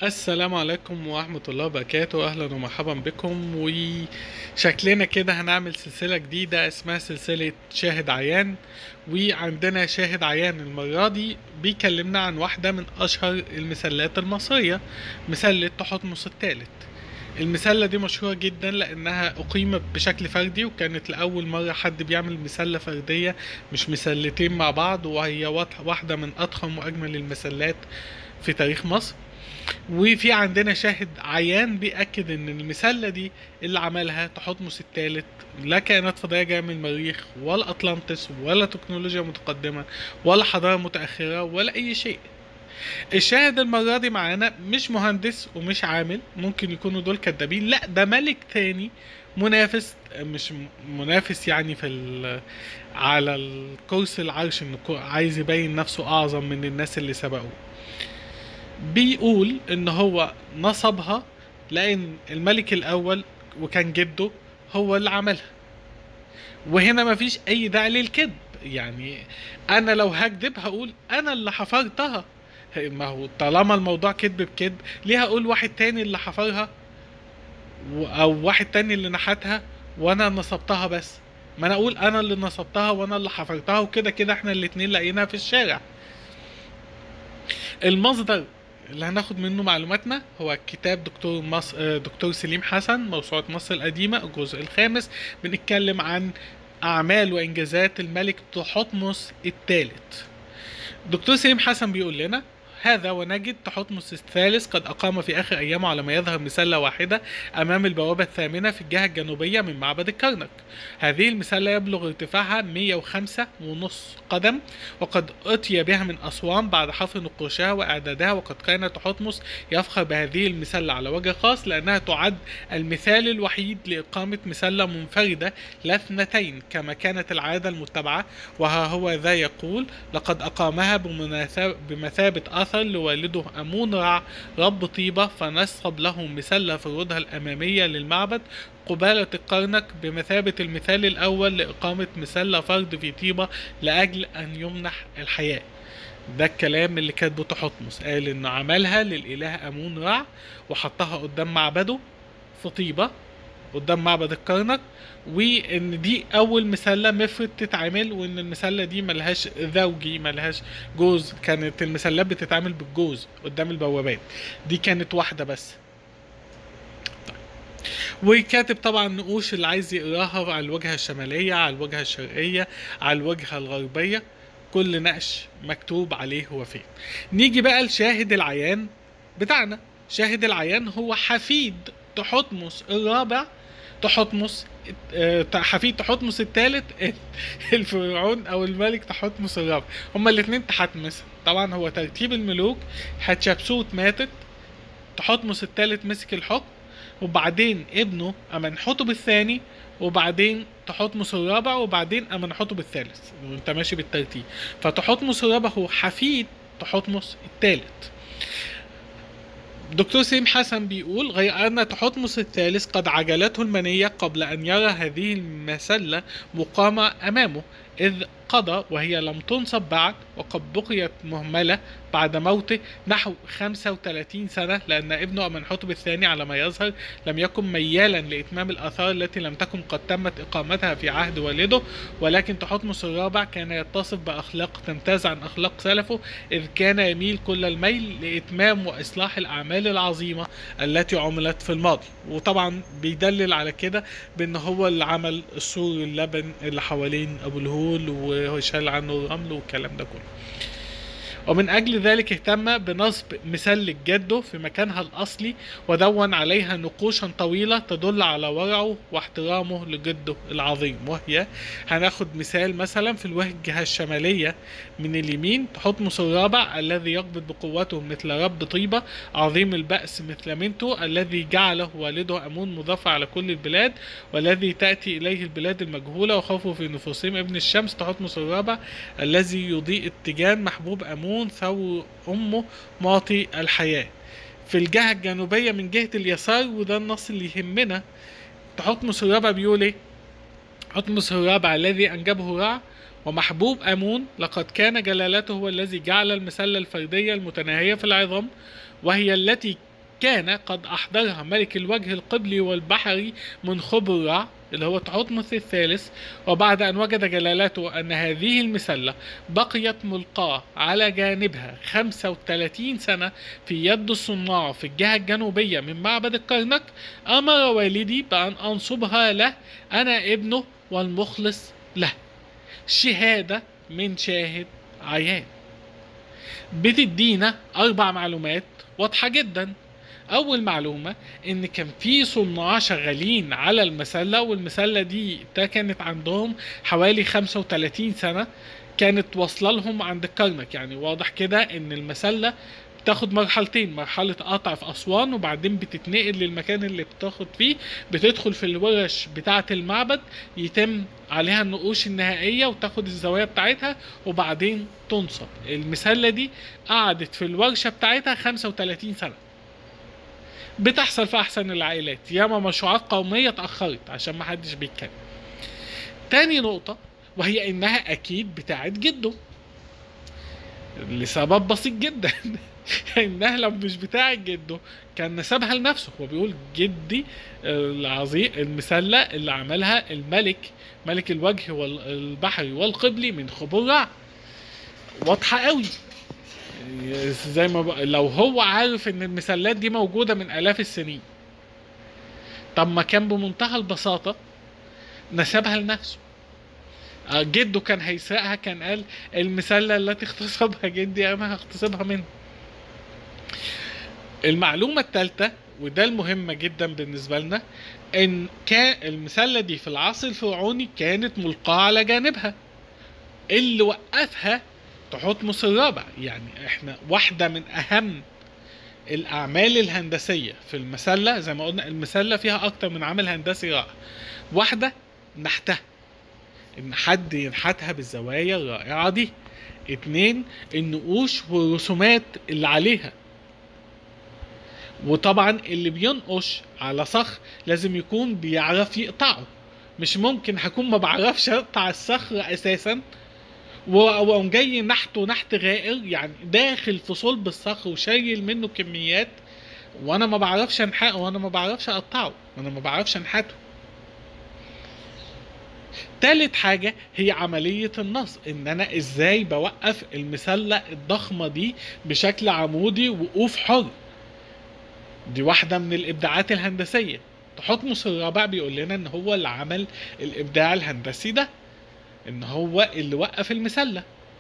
السلام عليكم ورحمة الله وبركاته أهلا ومرحبا بكم وشكلنا كده هنعمل سلسلة جديدة اسمها سلسلة شاهد عيان وعندنا شاهد عيان المرة دي بيكلمنا عن واحدة من أشهر المسلات المصرية مسلة تحتمس الثالث المسلة دي مشهورة جدا لأنها أقيمت بشكل فردي وكانت لأول مرة حد بيعمل مسلة فردية مش مسلتين مع بعض وهي واضح- واحدة من أضخم وأجمل المسلات في تاريخ مصر وفي عندنا شاهد عيان بيأكد ان المسلة دي اللي عملها تحتمس الثالث لا كائنات فضائية جاية من المريخ ولا أطلانتس ولا تكنولوجيا متقدمة ولا حضارة متأخرة ولا أي شيء الشاهد المرة دي معانا مش مهندس ومش عامل ممكن يكونوا دول كدابين لا ده ملك تاني منافس مش م- منافس يعني في ال- على الكرسي العرش انه كو- عايز يبين نفسه اعظم من الناس اللي سبقوه بيقول ان هو نصبها لان الملك الاول وكان جده هو اللي عملها وهنا مفيش اي داعي للكذب يعني انا لو هكذب هقول انا اللي حفرتها ما هو طالما الموضوع كذب بكذب ليه هقول واحد تاني اللي حفرها و- او واحد تاني اللي نحتها وانا نصبتها بس ما انا اقول انا اللي نصبتها وانا اللي حفرتها وكده كده احنا الاتنين لقيناها في الشارع المصدر اللي هناخد منه معلوماتنا هو كتاب دكتور مصر دكتور سليم حسن موسوعة مصر القديمة الجزء الخامس بنتكلم عن أعمال وإنجازات الملك تحتمس الثالث دكتور سليم حسن بيقول لنا هذا ونجد تحتمس الثالث قد أقام في آخر أيامه على ما يظهر مسلة واحدة أمام البوابة الثامنة في الجهة الجنوبية من معبد الكرنك هذه المسلة يبلغ ارتفاعها 105 ونص قدم وقد أتي بها من أسوان بعد حفر نقوشها وإعدادها وقد كان تحتمس يفخر بهذه المسلة على وجه خاص لأنها تعد المثال الوحيد لإقامة مسلة منفردة لا اثنتين كما كانت العادة المتبعة وها هو ذا يقول لقد أقامها بمناسب- بمثابة أثر لوالده أمون رع رب طيبة فنسب له مسلة في الردهة الأمامية للمعبد قبالة القرنك بمثابة المثال الأول لإقامة مسلة فرد في طيبة لأجل أن يمنح الحياة ده الكلام اللي كاتبه تحتمس قال إنه عملها للإله أمون رع وحطها قدام معبده في طيبة قدام معبد الكرنك وان دي اول مسله مفرد تتعمل وان المسله دي ملهاش زوجي ملهاش جوز كانت المسلات بتتعمل بالجوز قدام البوابات دي كانت واحده بس وكاتب طبعا نقوش اللي عايز يقراها على الواجهه الشماليه على الواجهه الشرقيه على الواجهه الغربيه كل نقش مكتوب عليه هو فين نيجي بقى لشاهد العيان بتاعنا شاهد العيان هو حفيد تحتمس الرابع تحتمس آه، حفيد تحتمس الثالث الفرعون او الملك تحتمس الرابع هما الاثنين تحتمس طبعا هو ترتيب الملوك حتشبسوت ماتت تحتمس الثالث مسك الحكم وبعدين ابنه امنحتب الثاني وبعدين تحتمس الرابع وبعدين امنحتب الثالث وانت ماشي بالترتيب فتحتمس الرابع هو حفيد تحتمس الثالث دكتور سليم حسن بيقول غير أن تحتمس الثالث قد عجلته المنية قبل أن يرى هذه المسلة مقامة أمامه إذ قضى وهي لم تنصب بعد وقد بقيت مهملة بعد موته نحو 35 سنة لأن ابنه أمنحتب الثاني على ما يظهر لم يكن ميالا لإتمام الآثار التي لم تكن قد تمت إقامتها في عهد والده ولكن تحتمس الرابع كان يتصف بأخلاق تمتاز عن أخلاق سلفه إذ كان يميل كل الميل لإتمام وإصلاح الأعمال العظيمة التي عملت في الماضي وطبعا بيدلل على كده بأن هو اللي عمل السور اللبن اللي حوالين أبو الهول وشال عنه الرمل والكلام ده كله ومن أجل ذلك اهتم بنصب مسلة جده في مكانها الأصلي ودون عليها نقوشا طويلة تدل على ورعه واحترامه لجده العظيم وهي هناخد مثال مثلا في الوجهة الشمالية من اليمين تحتمس الرابع الذي يقبض بقوته مثل رب طيبة عظيم البأس مثل منتو الذي جعله والده أمون مضافة على كل البلاد والذي تأتي إليه البلاد المجهولة وخوفه في نفوسهم ابن الشمس تحتمس الرابع الذي يضيء التيجان محبوب أمون ثور أمه معطي الحياة في الجهة الجنوبية من جهة اليسار وده النص اللي يهمنا تحتمس الرابع بيقول ايه تحتمس الرابع الذي أنجبه رع ومحبوب أمون لقد كان جلالته هو الذي جعل المسلة الفردية المتناهية في العظام وهي التي كان قد أحضرها ملك الوجه القبلي والبحري من خبرع اللي هو تحتمس الثالث وبعد أن وجد جلالته أن هذه المسلة بقيت ملقاة على جانبها 35 سنة في يد الصناع في الجهة الجنوبية من معبد الكرنك أمر والدي بأن أنصبها له أنا ابنه والمخلص له شهادة من شاهد عيان بتدينا أربع معلومات واضحة جدا أول معلومة إن كان في صناع شغالين على المسلة والمسلة دي ده كانت عندهم حوالي 35 سنة كانت واصلة لهم عند الكرنك يعني واضح كده إن المسلة بتاخد مرحلتين مرحلة قطع في أسوان وبعدين بتتنقل للمكان اللي بتاخد فيه بتدخل في الورش بتاعة المعبد يتم عليها النقوش النهائية وتاخد الزوايا بتاعتها وبعدين تنصب المسلة دي قعدت في الورشة بتاعتها 35 سنة بتحصل في احسن العائلات ياما مشروعات قوميه اتاخرت عشان ما حدش بيتكلم تاني نقطه وهي انها اكيد بتاعت جده لسبب بسيط جدا انها لو مش بتاعت جده كان نسبها لنفسه هو بيقول جدي العظيم المسله اللي عملها الملك ملك الوجه والبحري والقبلي من خبراء واضحه قوي زي ما بقى لو هو عارف ان المسلات دي موجودة من الاف السنين طب ما كان بمنتهى البساطة نسبها لنفسه جده كان هيسرقها كان قال المسلة التي اغتصبها جدي انا هغتصبها منه المعلومة الثالثة وده المهمة جدا بالنسبة لنا ان كان المسلة دي في العصر الفرعوني كانت ملقاة على جانبها اللي وقفها تحتمس الرابع يعني احنا واحدة من اهم الاعمال الهندسية في المسلة زي ما قلنا المسلة فيها اكتر من عمل هندسي رائع واحدة نحتها ان حد ينحتها بالزوايا الرائعة دي اتنين النقوش والرسومات اللي عليها وطبعا اللي بينقش على صخر لازم يكون بيعرف يقطعه مش ممكن هكون ما بعرفش اقطع الصخر اساسا وقام جاي نحته نحت غائر يعني داخل في صلب الصخر وشايل منه كميات وانا ما بعرفش انحقه وانا ما بعرفش اقطعه وانا ما بعرفش انحته تالت حاجة هي عملية النصب ان انا ازاي بوقف المسلة الضخمة دي بشكل عمودي وقوف حر دي واحدة من الابداعات الهندسية تحتمس الرابع بيقول لنا ان هو اللي عمل الابداع الهندسي ده ان هو اللي وقف المسله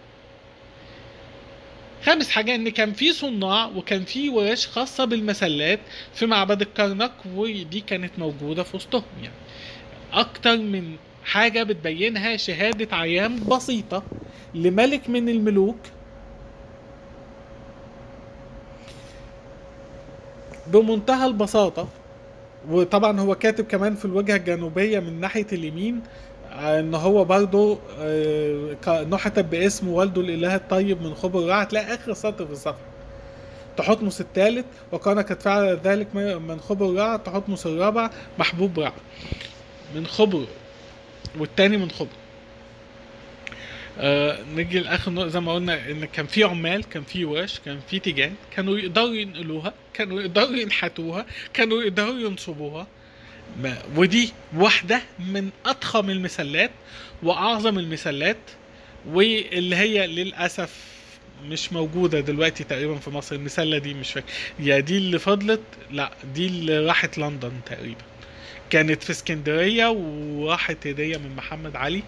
خامس حاجة ان كان في صناع وكان في ورش خاصة بالمسلات في معبد الكرنك ودي كانت موجودة في وسطهم يعني اكتر من حاجة بتبينها شهادة عيان بسيطة لملك من الملوك بمنتهى البساطة وطبعا هو كاتب كمان في الوجهة الجنوبية من ناحية اليمين ان هو برضه نحت باسم والده الاله الطيب من خبر الرع هتلاقي اخر سطر في الصفحه تحتمس الثالث وكان قد فعل ذلك من خبر الرع تحتمس الرابع محبوب رع من خبر والتاني من خبر آه نيجي لاخر زي ما قلنا ان كان في عمال كان في ورش كان في تيجان كانوا يقدروا ينقلوها كانوا يقدروا ينحتوها كانوا يقدروا ينصبوها ودي واحدة من أضخم المسلات وأعظم المسلات واللي هي للأسف مش موجودة دلوقتي تقريبا في مصر المسلة دي مش فاكر يا دي اللي فضلت لا دي اللي راحت لندن تقريبا كانت في اسكندرية وراحت هدية من محمد علي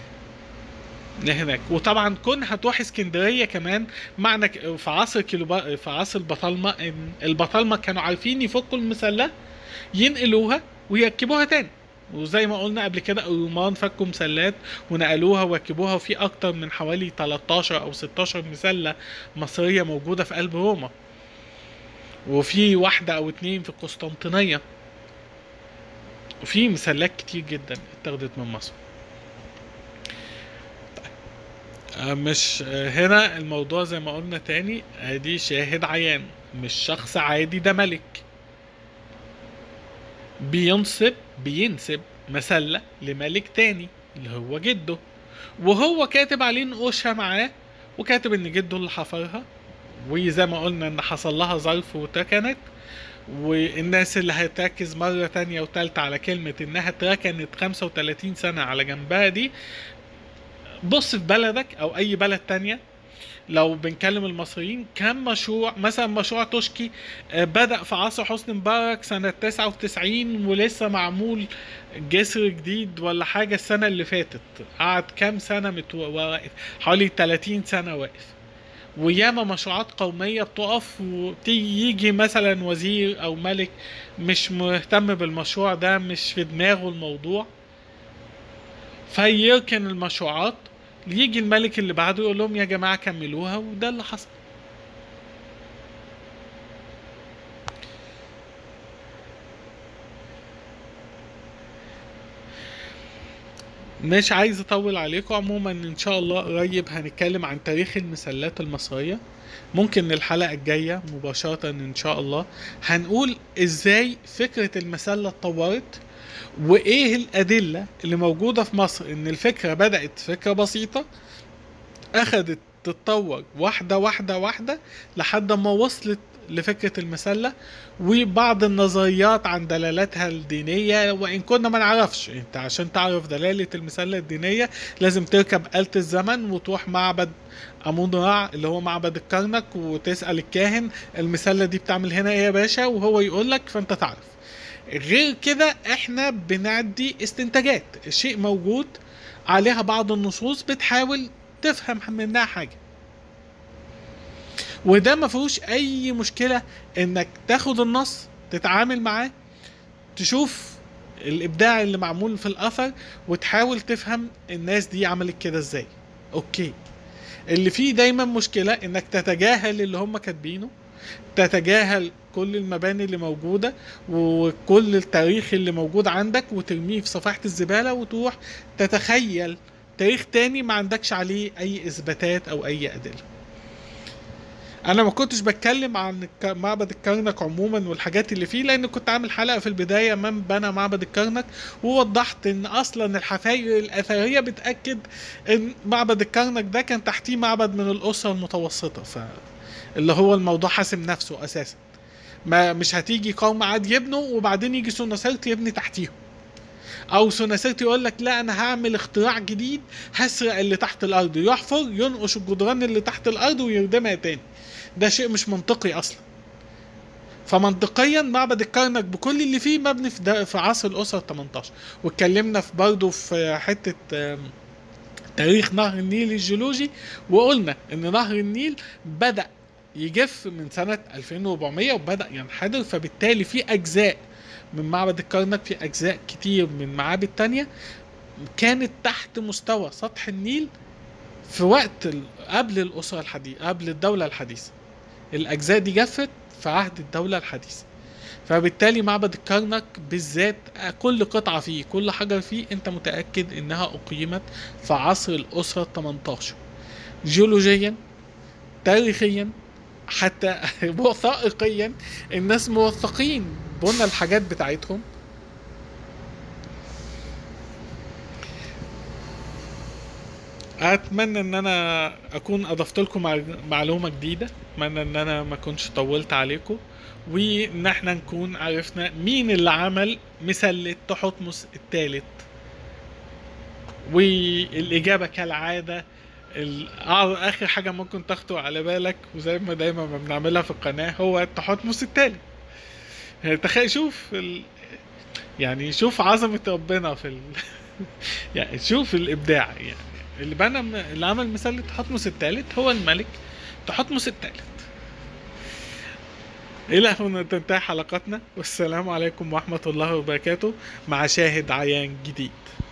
هناك وطبعا كون هتروح اسكندريه كمان معنى في عصر كيلو في عصر البطالمه ان البطالمه كانوا عارفين يفكوا المسله ينقلوها ويركبوها تاني وزي ما قلنا قبل كده الرومان فكوا مسلات ونقلوها وركبوها وفي اكتر من حوالي 13 او 16 مسلة مصرية موجودة في قلب روما وفي واحدة او اتنين في القسطنطينية وفي مسلات كتير جدا اتاخدت من مصر مش هنا الموضوع زي ما قلنا تاني ادي شاهد عيان مش شخص عادي ده ملك بينصب بينسب مسلة لملك تاني اللي هو جده وهو كاتب عليه نقوشها معاه وكاتب ان جده اللي حفرها وزي ما قلنا ان حصل لها ظرف واتركنت والناس اللي هتركز مرة تانية وتالتة على كلمة انها اتركنت 35 سنة على جنبها دي بص في بلدك او اي بلد تانية لو بنكلم المصريين كم مشروع مثلا مشروع توشكي آه، بدأ في عصر حسني مبارك سنة 99 ولسه معمول جسر جديد ولا حاجة السنة اللي فاتت قعد كام سنة متو- واقف حوالي 30 سنة واقف وياما مشروعات قومية بتقف ويجي مثلا وزير أو ملك مش مهتم بالمشروع ده مش في دماغه الموضوع فيركن المشروعات يجي الملك اللي بعده يقول لهم يا جماعة كملوها وده اللي حصل مش عايز اطول عليكم عموما ان شاء الله قريب هنتكلم عن تاريخ المسلات المصرية ممكن الحلقة الجاية مباشرة ان شاء الله هنقول ازاي فكرة المسلة اتطورت وايه الادلة اللي موجودة في مصر ان الفكرة بدأت فكرة بسيطة اخدت تتطور واحدة واحدة واحدة لحد ما وصلت لفكرة المسلة وبعض النظريات عن دلالاتها الدينية وإن كنا ما نعرفش أنت عشان تعرف دلالة المسلة الدينية لازم تركب آلة الزمن وتروح معبد أمون رع اللي هو معبد الكرنك وتسأل الكاهن المسلة دي بتعمل هنا إيه يا باشا وهو يقول لك فأنت تعرف غير كده احنا بنعدي استنتاجات الشيء موجود عليها بعض النصوص بتحاول تفهم منها حاجة وده ما فيهوش اي مشكلة انك تاخد النص تتعامل معاه تشوف الابداع اللي معمول في الاثر وتحاول تفهم الناس دي عملت كده ازاي اوكي اللي فيه دايما مشكلة انك تتجاهل اللي هم كاتبينه تتجاهل كل المباني اللي موجودة وكل التاريخ اللي موجود عندك وترميه في صفيحة الزبالة وتروح تتخيل تاريخ تاني ما عندكش عليه اي اثباتات او اي ادله انا ما كنتش بتكلم عن الك- معبد الكرنك عموما والحاجات اللي فيه لان كنت عامل حلقه في البدايه من بنى معبد الكرنك ووضحت ان اصلا الحفاير الاثريه بتاكد ان معبد الكرنك ده كان تحتيه معبد من الاسره المتوسطه ف اللي هو الموضوع حاسم نفسه اساسا ما مش هتيجي قوم عاد يبنوا وبعدين يجي سوناسيرت يبني تحتيهم او سوناسيرت يقول لك لا انا هعمل اختراع جديد هسرق اللي تحت الارض يحفر ينقش الجدران اللي تحت الارض ويردمها تاني ده شيء مش منطقي اصلا فمنطقيا معبد الكرنك بكل اللي فيه مبني في, ده في عصر الاسره 18 واتكلمنا في برضه في حته آم، تاريخ نهر النيل الجيولوجي وقلنا ان نهر النيل بدا يجف من سنه 2400 وبدا ينحدر فبالتالي في اجزاء من معبد الكرنك في اجزاء كتير من معابد تانية كانت تحت مستوى سطح النيل في وقت ال- قبل الاسره الحديثه قبل الدوله الحديثه الاجزاء دي جفت في عهد الدوله الحديثه فبالتالي معبد الكرنك بالذات كل قطعه فيه كل حجر فيه انت متاكد انها اقيمت في عصر الاسره ال 18 جيولوجيا تاريخيا حتى وثائقيا الناس موثقين بنا الحاجات بتاعتهم اتمنى ان انا اكون اضفت لكم مع- معلومه جديده اتمنى ان انا ما كنتش طولت عليكم وان احنا نكون عرفنا مين اللي عمل مسله تحتمس الثالث والاجابه كالعاده ال- آه، اخر حاجه ممكن تخطر على بالك وزي ما دايما ما بنعملها في القناه هو تحتمس الثالث يعني تخيل شوف ال... يعني شوف عظمه ربنا في ال... يعني شوف الابداع يعني اللي بنى اللي عمل مسله تحتمس الثالث هو الملك تحتمس الثالث إلى هنا تنتهي حلقتنا والسلام عليكم ورحمة الله وبركاته مع شاهد عيان جديد